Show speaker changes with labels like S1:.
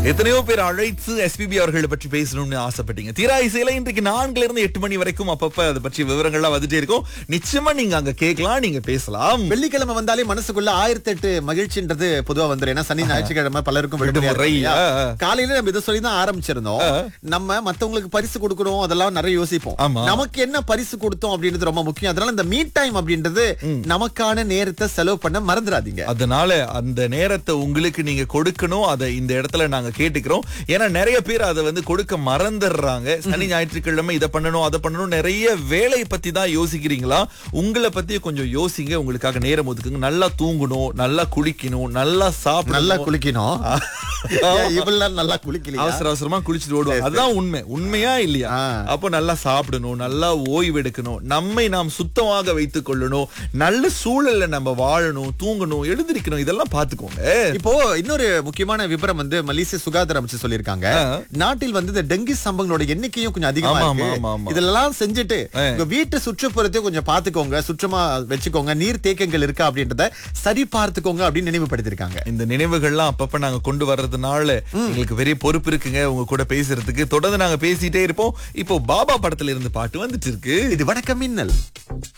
S1: எத்தனையோ பேர் அழைத்து எஸ்பிபி அவர்களை பற்றி பேசணும்னு ஆசைப்பட்டீங்க தீரா இசையில இன்றைக்கு நான்குல இருந்து எட்டு மணி வரைக்கும் அப்பப்ப அதை பற்றி விவரங்கள்லாம் வந்துட்டே இருக்கும் நிச்சயமா நீங்க அங்க கேட்கலாம் நீங்க பேசலாம்
S2: வெள்ளிக்கிழமை வந்தாலே மனசுக்குள்ள ஆயிரத்தி எட்டு மகிழ்ச்சின்றது பொதுவா வந்துரும் ஏன்னா சனி ஞாயிற்றுக்கிழமை பலருக்கும் விடுமுறையா
S1: விடுமுறை,
S2: இருக்கும் இல்லையா?
S1: ஆ, ஆ.
S2: காலையில நம்ம இதை சொல்லி தான் ஆரம்பிச்சிருந்தோம் நம்ம மத்தவங்களுக்கு பரிசு கொடுக்கணும் அதெல்லாம் நிறைய யோசிப்போம்
S1: ஆமா.
S2: நமக்கு என்ன பரிசு கொடுத்தோம் அப்படின்றது ரொம்ப முக்கியம் அதனால இந்த மீட் டைம் அப்படின்றது நமக்கான நேரத்தை செலவு பண்ண மறந்துடாதீங்க
S1: அதனால அந்த நேரத்தை உங்களுக்கு நீங்க கொடுக்கணும் அதை இந்த இடத்துல நாங்க கேட்டுக்கிறோம் ஏன்னா நிறைய பேர் அதை வந்து கொடுக்க மறந்துடுறாங்க சனி ஞாயிற்றுக்கிழமை இதை பண்ணணும் அதை பண்ணணும் நிறைய வேலை பத்தி தான் யோசிக்கிறீங்களா உங்களை பத்தி கொஞ்சம் யோசிங்க உங்களுக்காக நேரம் ஒதுக்குங்க நல்லா தூங்கணும் நல்லா குளிக்கணும் நல்லா சாப்பிடணும்
S2: நல்லா குளிக்கணும் ஏன் இவ்வளவு நாள் நல்லா குளிக்கலையா
S1: அவசர அவசரமா குளிச்சுட்டு ஓடுவோம் அதுதான் உண்மை உண்மையா இல்லையா
S2: ஆ.
S1: அப்போ நல்லா சாப்பிடணும் நல்லா ஓய்வு எடுக்கணும் நம்மை நாம் சுத்தமாக வைத்துக் கொள்ளணும் நல்ல சூழல்ல நம்ம வாழணும் தூங்கணும் எழுந்திருக்கணும் இதெல்லாம் பாத்துக்கோங்க
S2: இப்போ இன்னொரு முக்கியமான விபரம் வந்து மலேசிய சுகாதார அமைச்சு சொல்லியிருக்காங்க நாட்டில் வந்து இந்த டெங்கு சம்பவங்களோட எண்ணிக்கையும் கொஞ்சம் அதிகமா
S1: ஆமா, ஆமா,
S2: இருக்கு
S1: ஆமா, ஆமா.
S2: இதெல்லாம் செஞ்சுட்டு உங்க வீட்டு சுற்றுப்புறத்தையும் கொஞ்சம் பாத்துக்கோங்க சுற்றமா வச்சுக்கோங்க நீர் தேக்கங்கள் இருக்கா அப்படின்றத சரி பார்த்துக்கோங்க அப்படின்னு நினைவுபடுத்திருக்காங்க
S1: இந்த நினைவுகள்லாம் அப்பப்ப நாங்க கொண்டு வர்றதுனால எங்களுக்கு பெரிய பொறுப்பு இருக்குங்க உங்க கூட பேசுறதுக்கு தொடர்ந்து நாங்க பேசிட்டே இருப்போம் இப்போ பாபா படத்துல இருந்து பாட்டு வந்துட்டு இருக்கு
S2: இது வணக்கம் மின்னல்